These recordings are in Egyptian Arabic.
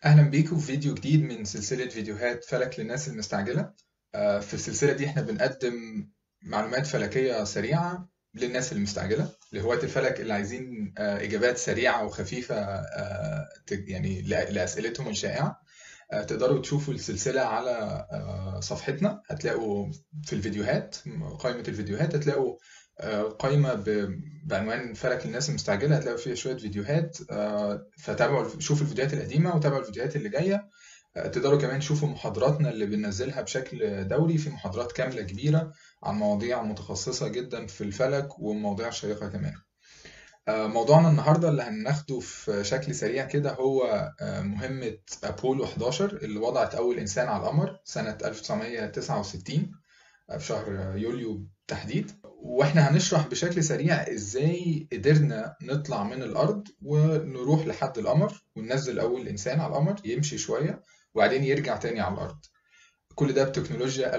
أهلا بيكم في فيديو جديد من سلسلة فيديوهات فلك للناس المستعجلة آه، في السلسلة دي احنا بنقدم معلومات فلكية سريعة للناس المستعجلة لهواة الفلك اللي عايزين آه، إجابات سريعة وخفيفة آه، ت- يعني لأ- لأسئلتهم الشائعة آه، تقدروا تشوفوا السلسلة على آه، صفحتنا هتلاقوا في الفيديوهات قائمة الفيديوهات هتلاقوا آه، قائمة ب- بعنوان فلك للناس المستعجلة هتلاقوا فيها شوية فيديوهات آه، فتابعوا شوفوا الفيديوهات القديمة وتابعوا الفيديوهات اللي جاية آه، تقدروا كمان تشوفوا محاضراتنا اللي بننزلها بشكل دوري في محاضرات كاملة كبيرة عن مواضيع متخصصة جدا في الفلك ومواضيع شيقة كمان آه، موضوعنا النهاردة اللي هناخده في شكل سريع كده هو آه، مهمة أبولو 11 اللي وضعت أول إنسان على القمر سنة 1969 في شهر يوليو بالتحديد واحنا هنشرح بشكل سريع ازاي قدرنا نطلع من الارض ونروح لحد القمر وننزل اول انسان على القمر يمشي شويه وبعدين يرجع تاني على الارض كل ده بتكنولوجيا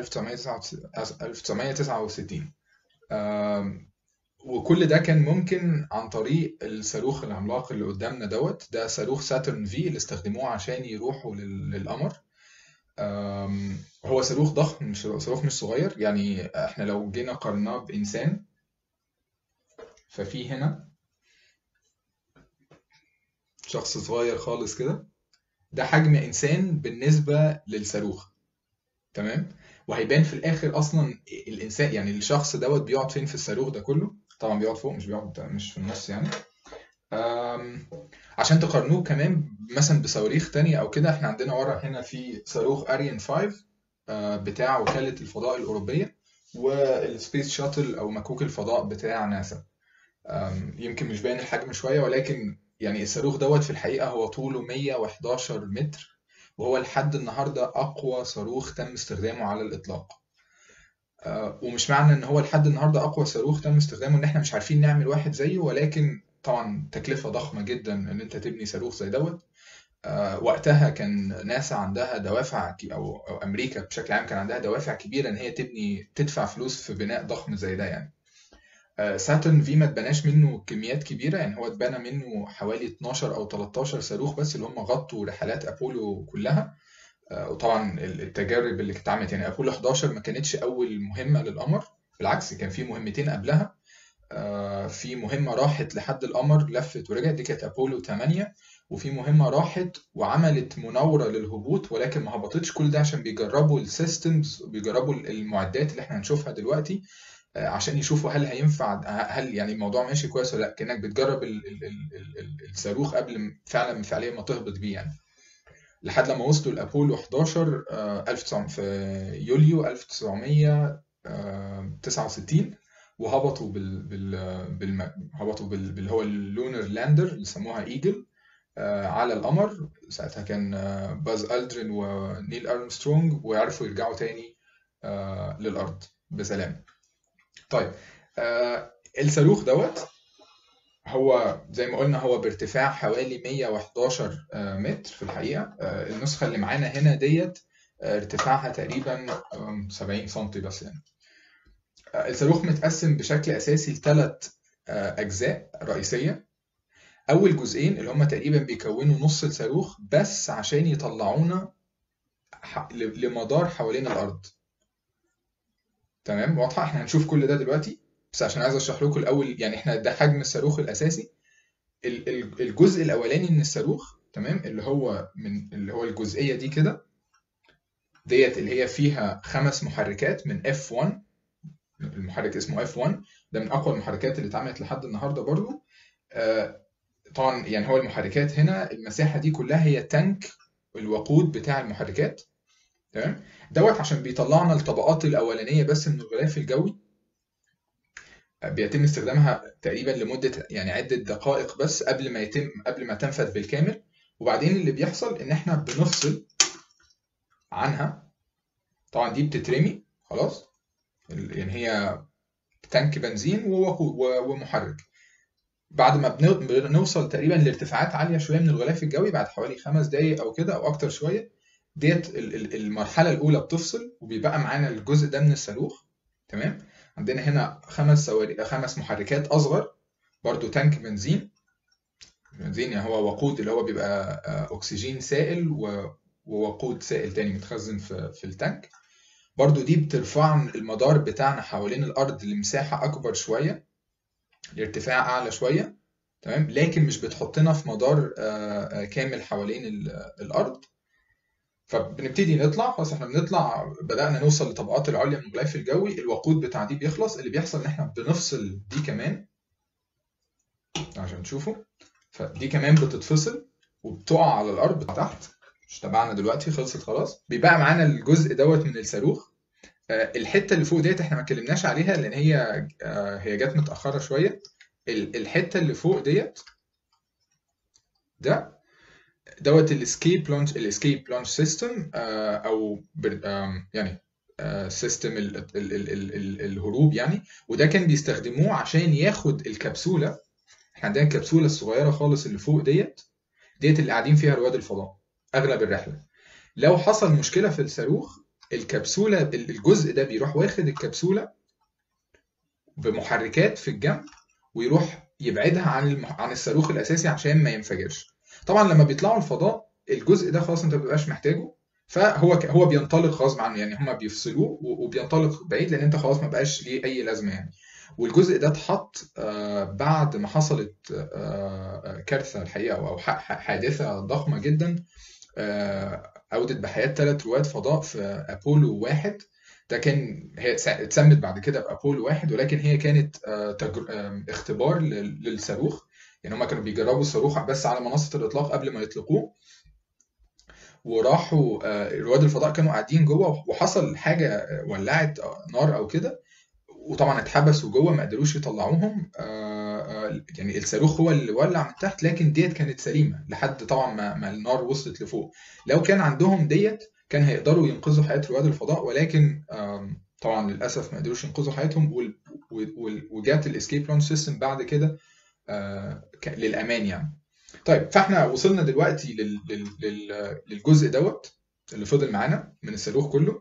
1969 آم، وكل ده كان ممكن عن طريق الصاروخ العملاق اللي قدامنا دوت ده صاروخ ساترن في اللي استخدموه عشان يروحوا لل- للقمر أم، هو صاروخ ضخم مش صاروخ مش صغير يعني احنا لو جينا قارناه بإنسان ففي هنا شخص صغير خالص كده ده حجم إنسان بالنسبة للصاروخ تمام وهيبان في الآخر أصلا الإنسان يعني الشخص دوت بيقعد فين في الصاروخ ده كله طبعا بيقعد فوق مش بيقعد مش في النص يعني أم، عشان تقارنوه كمان مثلا بصواريخ تانية أو كده احنا عندنا ورا هنا في صاروخ أريان 5 آه، بتاع وكالة الفضاء الأوروبية والسبيس شاتل أو مكوك الفضاء بتاع ناسا أم، يمكن مش باين الحجم شوية ولكن يعني الصاروخ دوت في الحقيقة هو طوله 111 متر وهو لحد النهاردة أقوى صاروخ تم استخدامه على الإطلاق آه، ومش معنى ان هو لحد النهارده اقوى صاروخ تم استخدامه ان احنا مش عارفين نعمل واحد زيه ولكن طبعا تكلفة ضخمة جدا ان انت تبني صاروخ زي دوت آه، وقتها كان ناسا عندها دوافع ك- او او امريكا بشكل عام كان عندها دوافع كبيرة ان هي تبني تدفع فلوس في بناء ضخم زي ده يعني ساترن في ما اتبناش منه كميات كبيرة يعني هو اتبنى منه حوالي 12 او 13 صاروخ بس اللي هم غطوا رحلات ابولو كلها آه، وطبعا التجارب اللي كانت اتعملت يعني ابولو 11 ما كانتش اول مهمه للقمر بالعكس كان في مهمتين قبلها آه، في مهمه راحت لحد القمر لفت ورجعت دي كانت ابولو 8 وفي مهمه راحت وعملت مناوره للهبوط ولكن ما هبطتش كل ده عشان بيجربوا السيستمز وبيجربوا المعدات اللي احنا هنشوفها دلوقتي آه، عشان يشوفوا هل هينفع هل يعني الموضوع ماشي كويس ولا لا كانك بتجرب ال- ال- ال- ال- ال- الصاروخ قبل ما- فعلا فعليا ما تهبط بيه يعني لحد لما وصلوا لأبولو 11 آه، 1900 في يوليو 1969 وهبطوا بال بال بالم... هبطوا بال... باللي هو اللونر لاندر اللي سموها ايجل على القمر ساعتها كان آه، باز ألدرين ونيل أرمسترونج ويعرفوا يرجعوا تاني آه، للأرض بسلام طيب آه، الصاروخ دوت هو زي ما قلنا هو بارتفاع حوالي 111 آه، متر في الحقيقة آه، النسخة اللي معانا هنا ديت آه، ارتفاعها تقريبا آم، 70 سنتي بس يعني آه، الصاروخ متقسم بشكل أساسي لثلاث أجزاء رئيسية أول جزئين اللي هما تقريبا بيكونوا نص الصاروخ بس عشان يطلعونا ح- ل- لمدار حوالين الأرض تمام واضحة احنا هنشوف كل ده دلوقتي بس عشان عايز اشرح لكم الأول يعني احنا ده حجم الصاروخ الأساسي ال- ال- الجزء الاولاني من الصاروخ تمام اللي هو من اللي هو الجزئيه دي كده ديت اللي هي فيها خمس محركات من F1 المحرك اسمه F1 ده من اقوى المحركات اللي اتعملت لحد النهارده برضو آه، طبعا يعني هو المحركات هنا المساحه دي كلها هي تانك الوقود بتاع المحركات تمام دوت عشان بيطلعنا الطبقات الاولانيه بس من الغلاف الجوي بيتم استخدامها تقريبا لمدة يعني عدة دقائق بس قبل ما يتم قبل ما تنفذ بالكامل وبعدين اللي بيحصل إن إحنا بنفصل عنها طبعا دي بتترمي خلاص ال- يعني هي تانك بنزين ووقود و- ومحرك بعد ما بنو- بنوصل تقريبا لارتفاعات عالية شوية من الغلاف الجوي بعد حوالي خمس دقايق أو كده أو أكتر شوية ديت ال- ال- المرحلة الأولى بتفصل وبيبقى معانا الجزء ده من الصاروخ تمام عندنا هنا خمس صواريخ خمس محركات أصغر برضو تانك بنزين بنزين يعني هو وقود اللي هو بيبقى آه، اكسجين سائل و- ووقود سائل تاني متخزن في في التانك برضو دي بترفع المدار بتاعنا حوالين الارض لمساحه اكبر شويه لارتفاع اعلى شويه تمام لكن مش بتحطنا في مدار آه، آه، كامل حوالين ال- الارض فبنبتدي نطلع خلاص احنا بنطلع بدأنا نوصل لطبقات العليا من الغلاف الجوي الوقود بتاع دي بيخلص اللي بيحصل ان احنا بنفصل دي كمان عشان تشوفوا فدي كمان بتتفصل وبتقع على الارض تحت مش تبعنا دلوقتي خلصت خلاص بيبقى معانا الجزء دوت من الصاروخ آه، الحته اللي فوق ديت احنا ما اتكلمناش عليها لان هي آه، هي جت متاخره شويه ال- الحته اللي فوق ديت ده دوت الاسكيب لونش الاسكيب لونش سيستم او بر- آم، يعني سيستم الهروب يعني وده كان بيستخدموه عشان ياخد الكبسوله احنا عندنا الكبسوله الصغيره خالص اللي فوق ديت ديت اللي قاعدين فيها رواد الفضاء اغلب الرحله لو حصل مشكله في الصاروخ الكبسوله الجزء ده بيروح واخد الكبسوله بمحركات في الجنب ويروح يبعدها عن الم... عن الصاروخ الاساسي عشان ما ينفجرش طبعا لما بيطلعوا الفضاء الجزء ده خلاص انت ما بتبقاش محتاجه فهو ك... هو بينطلق غصب عنه يعني هما بيفصلوه و- وبينطلق بعيد لان انت خلاص ما بقاش ليه اي لازمه يعني والجزء ده اتحط آه، بعد ما حصلت آه، آه، كارثه الحقيقه او ح- ح- حادثه ضخمه جدا آه، اودت بحياه ثلاث رواد فضاء في ابولو واحد ده كان هي سا- اتسمت بعد كده بابولو واحد ولكن هي كانت آه، تجر... آه، اختبار لل- للصاروخ يعني هما كانوا بيجربوا الصاروخ بس على منصه الاطلاق قبل ما يطلقوه وراحوا آه، رواد الفضاء كانوا قاعدين جوه وحصل حاجه آه، ولعت آه، نار او كده وطبعا اتحبسوا جوه ما قدروش يطلعوهم آه، آه، يعني الصاروخ هو اللي ولع من تحت لكن ديت كانت سليمه لحد طبعا ما, ما النار وصلت لفوق لو كان عندهم ديت كان هيقدروا ينقذوا حياه رواد الفضاء ولكن آم، طبعا للاسف ما قدروش ينقذوا حياتهم وال- وال- وجات الاسكيب لونش سيستم بعد كده آه، ك- للامان يعني طيب فاحنا وصلنا دلوقتي لل... لل... لل... للجزء دوت اللي فضل معانا من الصاروخ كله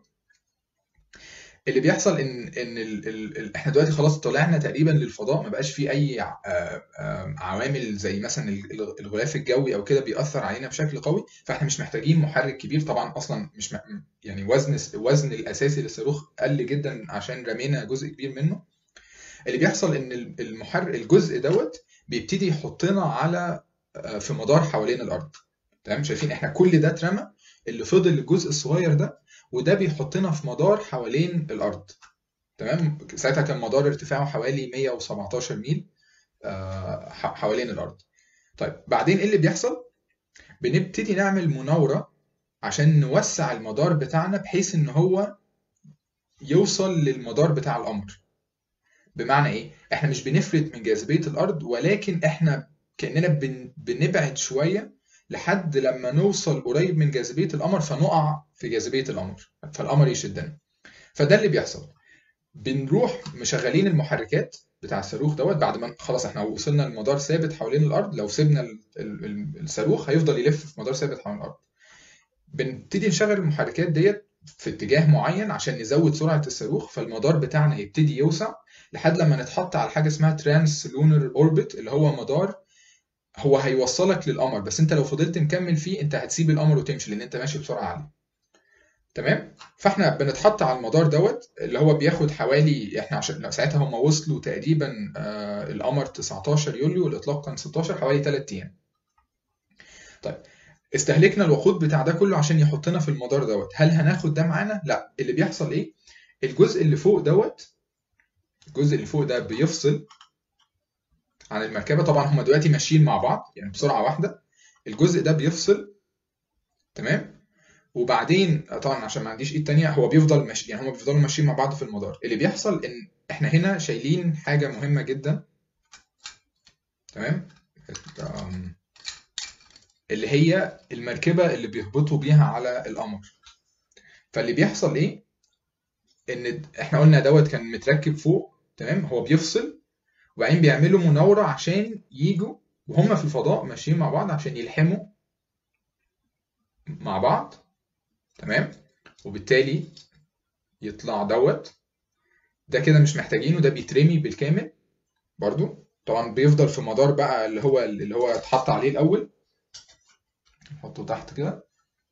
اللي بيحصل ان ان ال... ال... ال... احنا دلوقتي خلاص طلعنا تقريبا للفضاء ما بقاش في اي ع- آه، آه، عوامل زي مثلا ال- الغلاف الجوي او كده بيأثر علينا بشكل قوي فاحنا مش محتاجين محرك كبير طبعا اصلا مش م... يعني وزن الوزن الاساسي للصاروخ قل جدا عشان رمينا جزء كبير منه اللي بيحصل ان ال- المحرك الجزء دوت بيبتدي يحطنا على آه، في مدار حوالين الارض تمام شايفين احنا كل ده اترمى اللي فضل الجزء الصغير ده وده بيحطنا في مدار حوالين الارض تمام ساعتها كان مدار ارتفاعه حوالي 117 ميل آه، ح- حوالين الارض طيب بعدين ايه اللي بيحصل بنبتدي نعمل مناورة عشان نوسع المدار بتاعنا بحيث ان هو يوصل للمدار بتاع القمر بمعنى ايه احنا مش بنفلت من جاذبية الارض ولكن احنا كأننا بن... بنبعد شوية لحد لما نوصل قريب من جاذبية القمر فنقع في جاذبية القمر فالقمر يشدنا فده اللي بيحصل بنروح مشغلين المحركات بتاع الصاروخ دوت بعد ما خلاص احنا وصلنا لمدار ثابت حوالين الارض لو سيبنا ال- ال- ال- الصاروخ هيفضل يلف في مدار ثابت حوالين الارض بنبتدي نشغل المحركات ديت في اتجاه معين عشان نزود سرعة الصاروخ فالمدار بتاعنا يبتدي يوسع لحد لما نتحط على حاجة اسمها ترانس لونر اوربت اللي هو مدار هو هيوصلك للقمر بس انت لو فضلت مكمل فيه انت هتسيب القمر وتمشي لان انت ماشي بسرعة عالية تمام فاحنا بنتحط على المدار دوت اللي هو بياخد حوالي احنا عشان ساعتها هم وصلوا تقريبا آه القمر 19 يوليو والاطلاق كان 16 حوالي 3 ايام طيب استهلكنا الوقود بتاع ده كله عشان يحطنا في المدار دوت هل هناخد ده معانا لا اللي بيحصل ايه الجزء اللي فوق دوت الجزء اللي فوق ده بيفصل عن المركبه طبعا هم دلوقتي ماشيين مع بعض يعني بسرعه واحده الجزء ده بيفصل تمام وبعدين طبعا عشان ما عنديش ايد تانية هو بيفضل ماشي يعني هم بيفضلوا ماشيين مع بعض في المدار اللي بيحصل ان احنا هنا شايلين حاجه مهمه جدا تمام أم، اللي هي المركبه اللي بيهبطوا بيها على القمر فاللي بيحصل ايه ان احنا قلنا دوت كان متركب فوق تمام هو بيفصل وبعدين بيعملوا مناورة عشان يجوا وهم في الفضاء ماشيين مع بعض عشان يلحموا مع بعض تمام وبالتالي يطلع دوت ده كده مش محتاجينه ده بيترمي بالكامل برضو طبعا بيفضل في مدار بقى اللي هو اللي هو اتحط عليه الاول نحطه تحت كده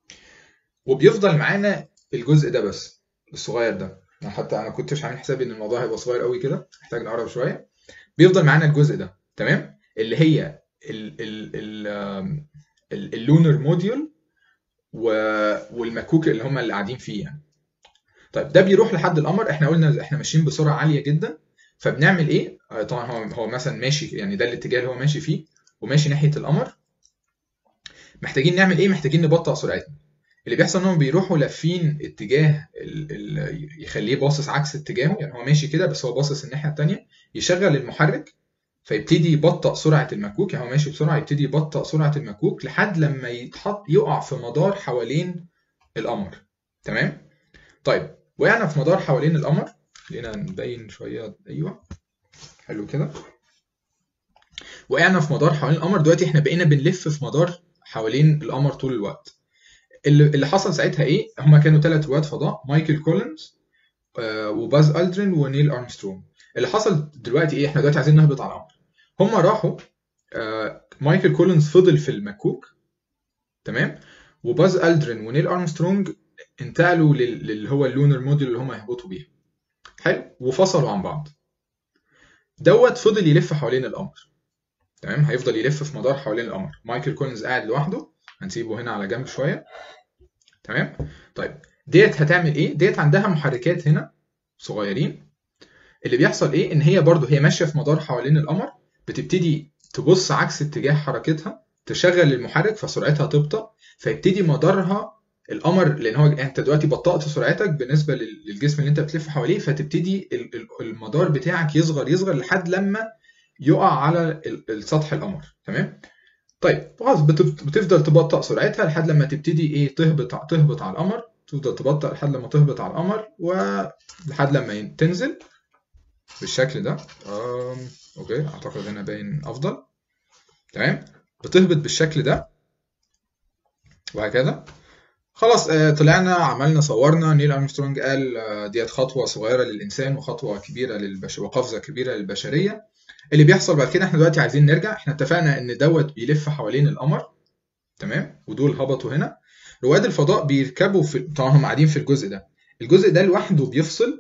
وبيفضل معانا الجزء ده بس الصغير ده يعني حتى انا كنتش عامل حسابي ان الموضوع هيبقى صغير قوي كده محتاج نقرب شويه بيفضل معانا الجزء ده تمام اللي هي ال ال ال اللونر موديول والمكوك اللي هم اللي قاعدين فيه يعني طيب ده بيروح لحد القمر احنا قلنا احنا ماشيين بسرعه عاليه جدا فبنعمل ايه آه، طبعا هو هو مثلا ماشي يعني ده الاتجاه اللي هو ماشي فيه وماشي ناحيه القمر محتاجين نعمل ايه محتاجين نبطئ سرعتنا اللي بيحصل انهم بيروحوا لافين اتجاه ال ال يخليه باصص عكس اتجاهه يعني هو ماشي كده بس هو باصص الناحيه الثانيه يشغل المحرك فيبتدي يبطئ سرعه المكوك يعني هو ماشي بسرعه يبتدي يبطئ سرعه المكوك لحد لما يتحط يقع في مدار حوالين القمر تمام طيب وقعنا في مدار حوالين القمر خلينا نبين شويه ايوه حلو كده وقعنا في مدار حوالين القمر دلوقتي احنا بقينا بنلف في مدار حوالين القمر طول الوقت اللي اللي حصل ساعتها ايه هما كانوا ثلاث رواد فضاء مايكل كولينز آه، وباز الدرين ونيل ارمسترونج اللي حصل دلوقتي ايه احنا دلوقتي عايزين نهبط على القمر هما راحوا آه، مايكل كولينز فضل في المكوك تمام وباز الدرين ونيل ارمسترونج انتقلوا لل- للي هو اللونر موديل اللي هما يهبطوا بيها حلو وفصلوا عن بعض دوت فضل يلف حوالين القمر تمام هيفضل يلف في مدار حوالين القمر مايكل كولينز قاعد لوحده هنسيبه هنا على جنب شويه تمام طيب ديت هتعمل ايه ديت عندها محركات هنا صغيرين اللي بيحصل ايه ان هي برضو هي ماشيه في مدار حوالين القمر بتبتدي تبص عكس اتجاه حركتها تشغل المحرك فسرعتها تبطأ فيبتدي مدارها القمر لان هو انت دلوقتي بطأت سرعتك بالنسبه لل- للجسم اللي انت بتلف حواليه فتبتدي ال- ال- المدار بتاعك يصغر يصغر لحد لما يقع على ال- السطح القمر تمام طيب خلاص بت- بتفضل تبطأ سرعتها لحد لما تبتدي ايه تهبط تهبط على القمر تفضل تبطأ لحد لما تهبط على القمر ولحد لما ين- تنزل بالشكل ده أم... اوكي اعتقد هنا باين افضل تمام بتهبط بالشكل ده وهكذا خلاص آه، طلعنا عملنا صورنا نيل ارمسترونج قال آه، ديت خطوه صغيره للانسان وخطوه كبيره للبشر وقفزه كبيره للبشريه اللي بيحصل بعد كده احنا دلوقتي عايزين نرجع احنا اتفقنا ان دوت بيلف حوالين القمر تمام ودول هبطوا هنا رواد الفضاء بيركبوا في طبعا هم قاعدين في الجزء ده الجزء ده لوحده بيفصل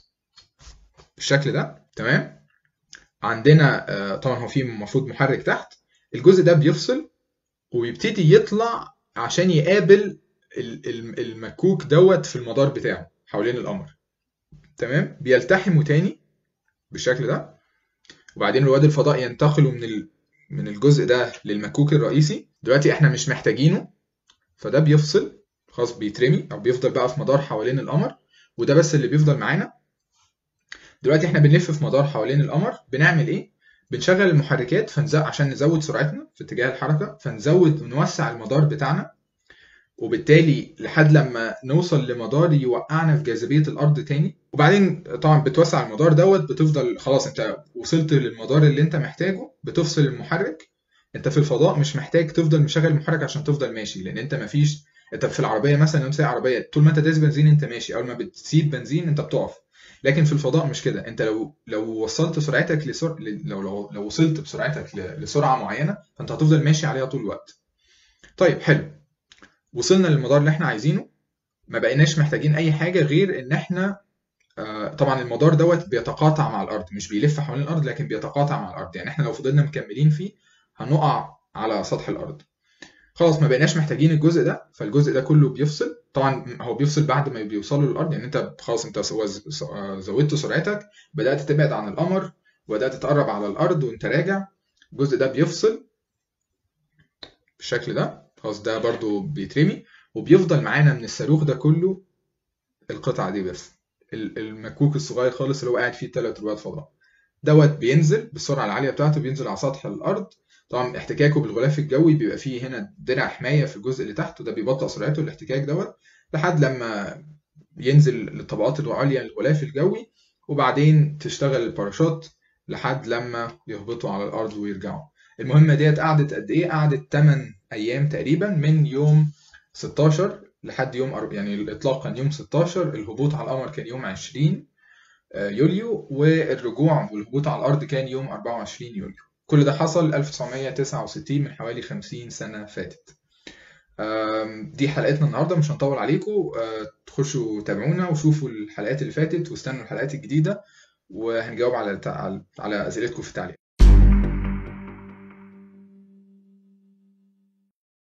بالشكل ده تمام عندنا آه، طبعا هو في المفروض محرك تحت الجزء ده بيفصل ويبتدي يطلع عشان يقابل ال- ال- المكوك دوت في المدار بتاعه حوالين القمر تمام بيلتحموا تاني بالشكل ده وبعدين رواد الفضاء ينتقلوا من ال... من الجزء ده للمكوك الرئيسي دلوقتي احنا مش محتاجينه فده بيفصل خلاص بيترمي او بيفضل بقى في مدار حوالين القمر وده بس اللي بيفضل معانا دلوقتي احنا بنلف في مدار حوالين القمر بنعمل ايه بنشغل المحركات فنز... عشان نزود سرعتنا في اتجاه الحركه فنزود ونوسع المدار بتاعنا وبالتالي لحد لما نوصل لمدار يوقعنا في جاذبيه الارض تاني وبعدين طبعا بتوسع المدار دوت بتفضل خلاص انت وصلت للمدار اللي انت محتاجه بتفصل المحرك انت في الفضاء مش محتاج تفضل مشغل المحرك عشان تفضل ماشي لان انت مفيش انت في العربيه مثلا لو سايق عربيه طول ما انت دايس بنزين انت ماشي اول ما بتسيب بنزين انت بتقف لكن في الفضاء مش كده انت لو لو وصلت سرعتك لسر... لو لو لو وصلت بسرعتك ل... لسرعه معينه فانت هتفضل ماشي عليها طول الوقت طيب حلو وصلنا للمدار اللي احنا عايزينه ما بقيناش محتاجين اي حاجه غير ان احنا آه، طبعا المدار دوت بيتقاطع مع الارض مش بيلف حوالين الارض لكن بيتقاطع مع الارض يعني احنا لو فضلنا مكملين فيه هنقع على سطح الارض خلاص ما بقيناش محتاجين الجزء ده فالجزء ده كله بيفصل طبعا هو بيفصل بعد ما بيوصلوا للارض يعني انت خلاص انت سو- ز- آه، زودت سرعتك بدات تبعد عن القمر وبدات تقرب على الارض وانت راجع الجزء ده بيفصل بالشكل ده خلاص ده برضو بيترمي وبيفضل معانا من الصاروخ ده كله القطعة دي بس ال- المكوك الصغير خالص اللي هو قاعد فيه تلات رواد فضاء دوت بينزل بالسرعة العالية بتاعته بينزل على سطح الأرض طبعا احتكاكه بالغلاف الجوي بيبقى فيه هنا درع حماية في الجزء اللي تحت وده بيبطئ سرعته الاحتكاك دوت لحد لما ينزل للطبقات العليا للغلاف الجوي وبعدين تشتغل الباراشوت لحد لما يهبطوا على الأرض ويرجعوا المهمة ديت قعدت قد إيه؟ قعدت 8 أيام تقريبا من يوم 16 لحد يوم أرب... يعني الإطلاق كان يوم 16 الهبوط على القمر كان يوم 20 آه، يوليو والرجوع والهبوط على الأرض كان يوم 24 يوليو كل ده حصل 1969 من حوالي 50 سنة فاتت آم، دي حلقتنا النهارده مش هنطول عليكم آه، تخشوا تابعونا وشوفوا الحلقات اللي فاتت واستنوا الحلقات الجديدة وهنجاوب على على أسئلتكم في التعليق